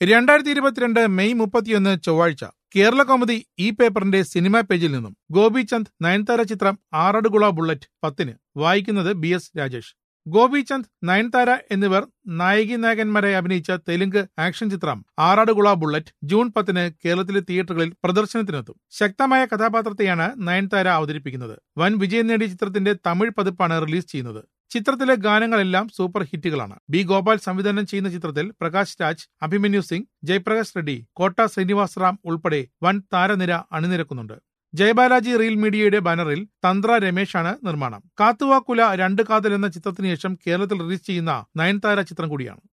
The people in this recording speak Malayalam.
രണ്ടായിരത്തി ഇരുപത്തിരണ്ട് മെയ് മുപ്പത്തിയൊന്ന് ചൊവ്വാഴ്ച കേരള കോമഡി ഈ പേപ്പറിന്റെ സിനിമാ പേജിൽ നിന്നും ഗോപിചന്ദ് നയൻതാര ചിത്രം ആറടുകുള ബുള്ളറ്റ് പത്തിന് വായിക്കുന്നത് ബി എസ് രാജേഷ് ഗോപിചന്ദ് നയൻതാര എന്നിവർ നായകി നായകന്മാരെ അഭിനയിച്ച തെലുങ്ക് ആക്ഷൻ ചിത്രം ആറാടുകുള ബുള്ളറ്റ് ജൂൺ പത്തിന് കേരളത്തിലെ തിയേറ്ററുകളിൽ പ്രദർശനത്തിനെത്തും ശക്തമായ കഥാപാത്രത്തെയാണ് നയൻതാര അവതരിപ്പിക്കുന്നത് വൻ വിജയം നേടിയ ചിത്രത്തിന്റെ തമിഴ് പതിപ്പാണ് റിലീസ് ചെയ്യുന്നത് ചിത്രത്തിലെ ഗാനങ്ങളെല്ലാം സൂപ്പർ ഹിറ്റുകളാണ് ബി ഗോപാൽ സംവിധാനം ചെയ്യുന്ന ചിത്രത്തിൽ പ്രകാശ് രാജ് അഭിമന്യു സിംഗ് ജയപ്രകാശ് റെഡ്ഡി കോട്ട ശ്രീനിവാസ് റാം ഉൾപ്പെടെ വൻ താരനിര അണിനിരക്കുന്നുണ്ട് ജയബാലാജി റീൽ മീഡിയയുടെ ബാനറിൽ തന്ത്ര രമേശാണ് നിർമ്മാണം കാത്തുവാക്കുല രണ്ട് കാതൽ എന്ന ചിത്രത്തിന് ശേഷം കേരളത്തിൽ റിലീസ് ചെയ്യുന്ന നയൻതാര ചിത്രം കൂടിയാണ്